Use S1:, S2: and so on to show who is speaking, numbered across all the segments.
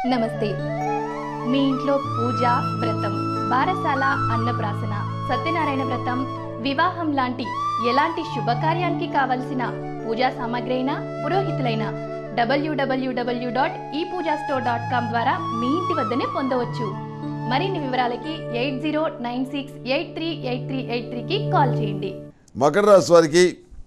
S1: నమస్తే మీ ఇంట్లో పూజ వ్రతం బారసాల అన్నప్రాసన సత్యనారాయణ వ్రతం వివాహం లాంటి ఎలాంటి శుభకార్యానికి కావలసిన పూజా సామాగ్రి అయినా పురోహితులైన డబ్ల్యూడబ్ల్యూడబ్ల్యూ డాట్ ఈ పూజా స్టోర్ డాట్ కామ్ ద్వారా మీ ఇంటి వద్దనే పొందవచ్చు మరిన్ని వివరాలకి eight zero nine six eight three eight three eight త్రీకి కాల్ చేయండి
S2: మకర రాశి వారికి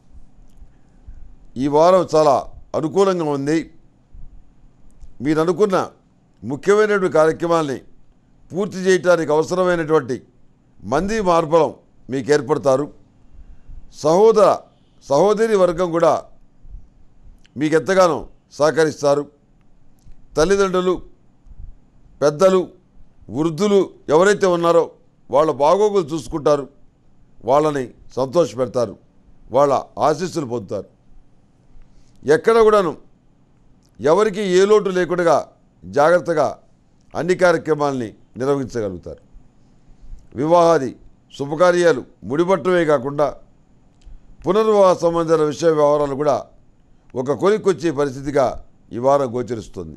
S2: ఈ వారం చాలా అనుకూలంగా ఉంది మీరు అనుకున్న ముఖ్యమైనటువంటి కార్యక్రమాల్ని పూర్తి చేయడానికి అవసరమైనటువంటి మంది మార్బలం మీకు ఏర్పడతారు సహోదర సహోదరి వర్గం కూడా మీకు ఎంతగానో సహకరిస్తారు తల్లిదండ్రులు పెద్దలు వృద్ధులు ఎవరైతే ఉన్నారో వాళ్ళ బాగోగులు చూసుకుంటారు వాళ్ళని సంతోషపెడతారు వాళ్ళ ఆశీస్సులు పొందుతారు ఎక్కడ కూడాను ఎవరికి ఏ లోటు లేకుండా జాగ్రత్తగా అన్ని కార్యక్రమాల్ని నిర్వహించగలుగుతారు వివాహాది శుభకార్యాలు ముడిపట్టమే కాకుండా పునర్వివాహ సంబంధించిన విషయ వ్యవహారాలు కూడా ఒక కొలిక్కొచ్చే పరిస్థితిగా ఈ వారం గోచరిస్తుంది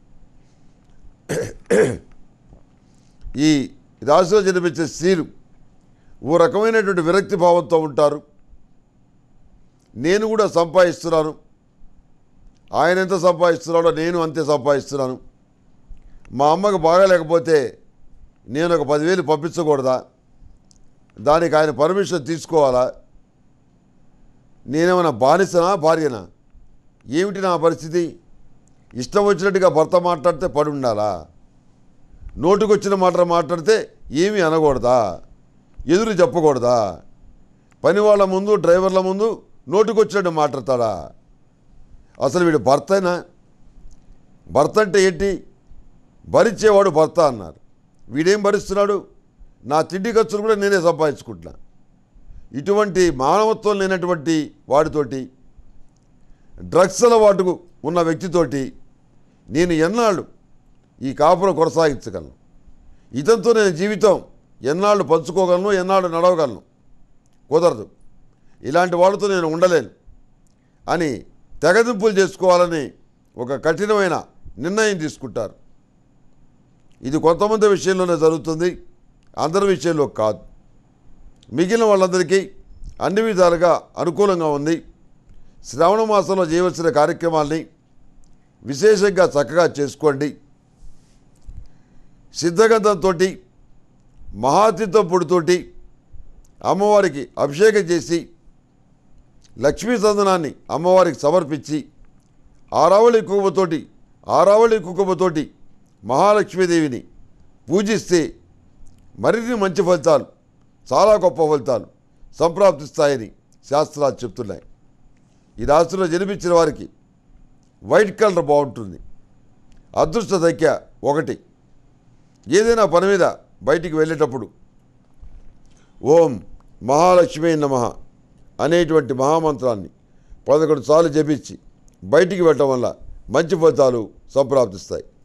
S2: ఈ రాశిలో జన్మించే స్త్రీలు ఓ రకమైనటువంటి విరక్తి భావంతో ఉంటారు నేను కూడా సంపాదిస్తున్నాను ఆయన ఎంత సంపాదిస్తున్నాడో నేను అంతే సంపాదిస్తున్నాను మా అమ్మకు బాగాలేకపోతే నేను ఒక పదివేలు పంపించకూడదా దానికి ఆయన పర్మిషన్ తీసుకోవాలా నేనేమైనా బానిసనా భార్యనా ఏమిటి నా పరిస్థితి ఇష్టం వచ్చినట్టుగా భర్త మాట్లాడితే పడి ఉండాలా నోటుకొచ్చిన మాటలు మాట్లాడితే ఏమీ అనకూడదా ఎదురు చెప్పకూడదా పని వాళ్ళ ముందు డ్రైవర్ల ముందు నోటుకొచ్చినట్టు మాట్లాడతాడా అసలు వీడు భర్తనా భర్త అంటే ఏంటి భరించేవాడు భర్త అన్నారు వీడేం భరిస్తున్నాడు నా తిండి ఖర్చులు కూడా నేనే సంపాదించుకుంటున్నా ఇటువంటి మానవత్వం లేనటువంటి వాడితోటి డ్రగ్స్ అలవాటుకు ఉన్న వ్యక్తితోటి నేను ఎన్నాళ్ళు ఈ కాపురం కొనసాగించగలను ఇతనితో నేను జీవితం ఎన్నాళ్ళు పంచుకోగలను ఎన్నాళ్ళు నడవగలను కుదరదు ఇలాంటి వాళ్ళతో నేను ఉండలేను అని తెగదింపులు చేసుకోవాలని ఒక కఠినమైన నిర్ణయం తీసుకుంటారు ఇది కొంతమంది విషయంలోనే జరుగుతుంది అందరి విషయంలో కాదు మిగిలిన వాళ్ళందరికీ అన్ని విధాలుగా అనుకూలంగా ఉంది శ్రావణ మాసంలో చేయవలసిన కార్యక్రమాల్ని విశేషంగా చక్కగా చేసుకోండి సిద్ధగంధంతో మహాతీర్థం పొడితోటి అమ్మవారికి అభిషేకం చేసి లక్ష్మీ సందనాన్ని అమ్మవారికి సమర్పించి ఆరావళి కుంకుమతోటి ఆరావళి కుంకుమతోటి మహాలక్ష్మీదేవిని పూజిస్తే మరిన్ని మంచి ఫలితాలు చాలా గొప్ప ఫలితాలు సంప్రాప్తిస్తాయని శాస్త్రాలు చెప్తున్నాయి ఈ రాశిలో జన్మించిన వారికి వైట్ కలర్ బాగుంటుంది అదృష్ట సంఖ్య ఒకటి ఏదైనా పని మీద బయటికి వెళ్ళేటప్పుడు ఓం మహాలక్ష్మీ నమ అనేటువంటి మహామంత్రాన్ని పదకొండు సార్లు జపించి బయటికి వెళ్ళటం వల్ల మంచి ఫలితాలు సంప్రాప్తిస్తాయి